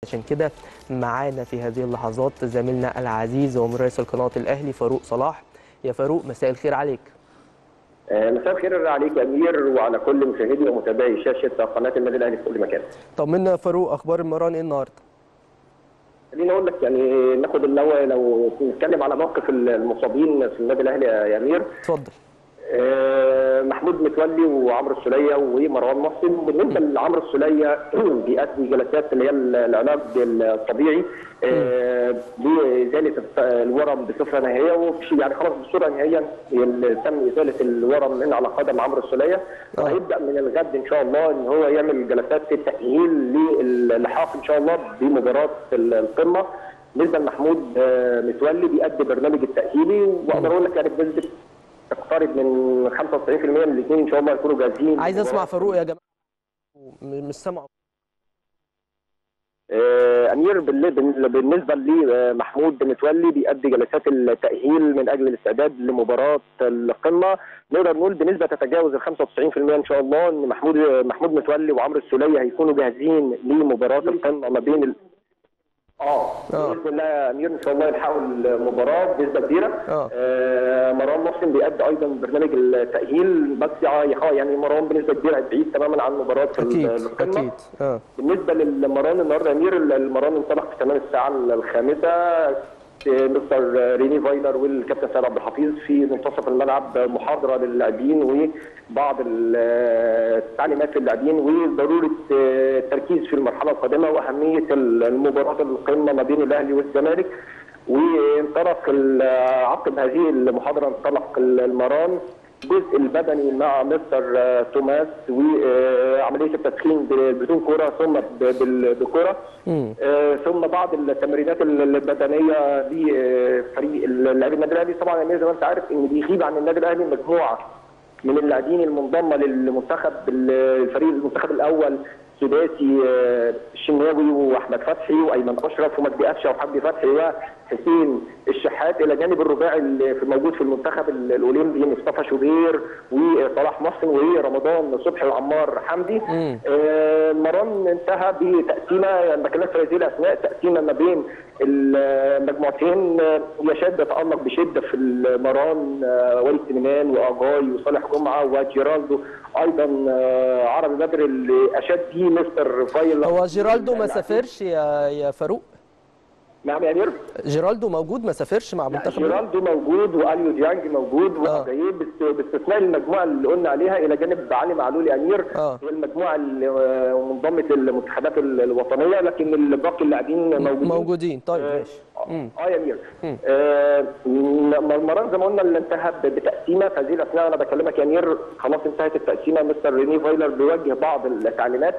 عشان كده معانا في هذه اللحظات زميلنا العزيز ومراسل قناه الاهلي فاروق صلاح يا فاروق مساء الخير عليك مساء الخير عليك يا امير وعلى كل مشاهدي ومتابعي شاشه قناه النادي الاهلي في كل مكان. طمنا يا فاروق اخبار المران ايه النهارده؟ خليني اقول لك يعني ناخد الاول لو نتكلم على موقف المصابين في النادي الاهلي يا امير. اتفضل. محمود متولي وعمرو السوليه ومروان محسن بالنسبه لعمرو السوليه بيأدي جلسات اللي هي العلاج الطبيعي لازاله الورم بصفه نهائيه وفي يعني خلاص بصوره نهائيه تم ازاله الورم من على قدم عمرو السوليه وهيبدا من الغد ان شاء الله ان هو يعمل جلسات في التاهيل للحاق ان شاء الله بمباراه القمه بالنسبه لمحمود متولي بيأدي برنامج التاهيلي واقدر اقول لك يعني بنسبه تقترب من 95% من الاثنين ان شاء الله يكونوا جاهزين عايز اسمع فاروق يا جماعه مش سامع امير بالنسبه لمحمود متولي بيأدي جلسات التاهيل من اجل الاستعداد لمباراه القمه نقدر نقول بنسبه تتجاوز ال 95% ان شاء الله ان محمود محمود متولي وعمرو السوليه هيكونوا جاهزين لمباراه القمه ما بين اه باذن الله يا امير ان شاء الله يلحقوا المباراه بنسبه كبيره آه مروان محسن بيأدي ايضا برنامج التاهيل بس يعني مروان بنسبه كبيره بعيد تماما عن مباراه اكيد القمه اكيد آه. بالنسبه للمران النهارده يا امير المران انطلق في تمام الساعه الخامسه مستر ريني فايلر والكابتن سيد عبد الحفيظ في منتصف الملعب محاضره للاعبين وبعض التعليمات للاعبين وضروره التركيز في المرحله القادمه واهميه المباراه القمه ما بين الاهلي والزمالك وانطلق عقب هذه المحاضره انطلق المران الجزء البدني مع مستر توماس وعمليه التدخين بدون كره ثم بكره ثم بعض التمرينات البدنيه لفريق اللاعبين النادي الاهلي طبعا زي ما انت عارف ان بيغيب عن النادي الاهلي مجموعه من اللاعبين المنضمه للمنتخب الفريق المنتخب الاول سداسي الشناوي واحمد فتحي وايمن اشرف ومجدي قفشه وحمدي فتحي وحسين الشحات الى جانب الرباعي اللي موجود في المنتخب الاولمبي مصطفى شوبير وصلاح محسن ورمضان صبحي وعمار حمدي المران انتهى بتقسيمه ما كناش في هذه الاثناء تقسيمه ما بين المجموعتين يشاد تالق بشده في المران وليد سليمان واجاي وصالح جمعه وجيرالدو ايضا عربي بدر اللي اشاد فيه مستر فايل هو جيرالدو ما سافرش يا يا فاروق نعم يا امير جيرالدو موجود ما سافرش مع منتخب جيرالدو موجود واليو ديانج موجود وجايين باستثناء المجموعه اللي قلنا عليها الى جانب علي معلول امير آه. هي المجموعه اللي منضمه للمنتخبات الوطنيه لكن باقي اللاعبين موجودين موجودين طيب ماشي اه يا امير آه مران زي ما قلنا اللي انتهى بتقسيمه في هذه الاثناء انا بكلمك يا امير خلاص انتهت التقسيمه مستر ريني فايلر بيوجه بعض التعليمات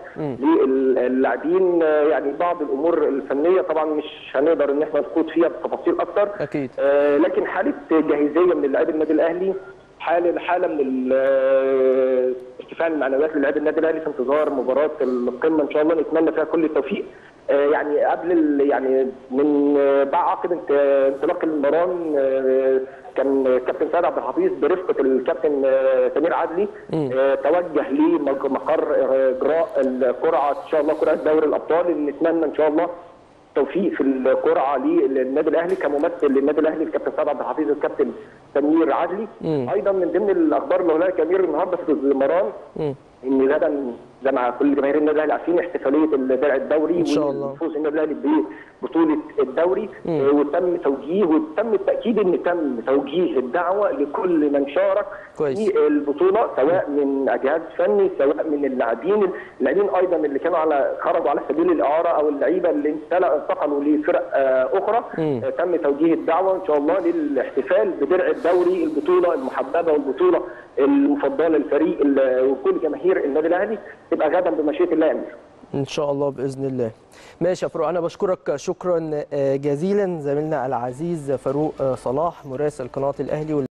للاعبين يعني بعض الامور الفنيه طبعا مش هنقدر ان احنا نخوض فيها بتفاصيل اكتر اكيد آه لكن حاله جاهزيه من لاعبي النادي الاهلي حاله حاله من ارتفاع المعنويات للاعبي النادي الاهلي في انتظار مباراه القمه ان شاء الله نتمنى فيها كل التوفيق يعني قبل يعني من بعد عقب انطلاق المران كان كابتن سيد عبد الحفيظ برفقه الكابتن سمير عدلي توجه لمقر اجراء القرعه ان شاء الله قرعه دوري الابطال نتمنى ان شاء الله توفيق في القرعه للنادي الاهلي كممثل للنادي الاهلي الكابتن سيد عبد الحفيظ والكابتن سمير عدلي ايضا من ضمن الاخبار اللي هناك امير النهارده في المران ان غدا زي ما كل جماهير النادي الاهلي عارفين احتفاليه الدرع الدوري ان شاء الله وفوز النادي الاهلي ببطوله الدوري آه وتم توجيه وتم التاكيد ان تم توجيه الدعوه لكل من شارك كويس. في البطوله سواء من جهاز فني سواء من اللاعبين اللاعبين ايضا اللي كانوا على خرجوا على سبيل الاعاره او اللعيبه اللي انتقلوا لفرق آه اخرى آه تم توجيه الدعوه ان شاء الله للاحتفال بدرع الدوري البطوله المحببه والبطوله المفضله للفريق وكل جماهير النادي الاهلي تبقى غدا بمشيئه الله امير ان شاء الله باذن الله ماشي يا فاروق انا بشكرك شكرا جزيلا زميلنا العزيز فاروق صلاح مراسل قناه الاهلي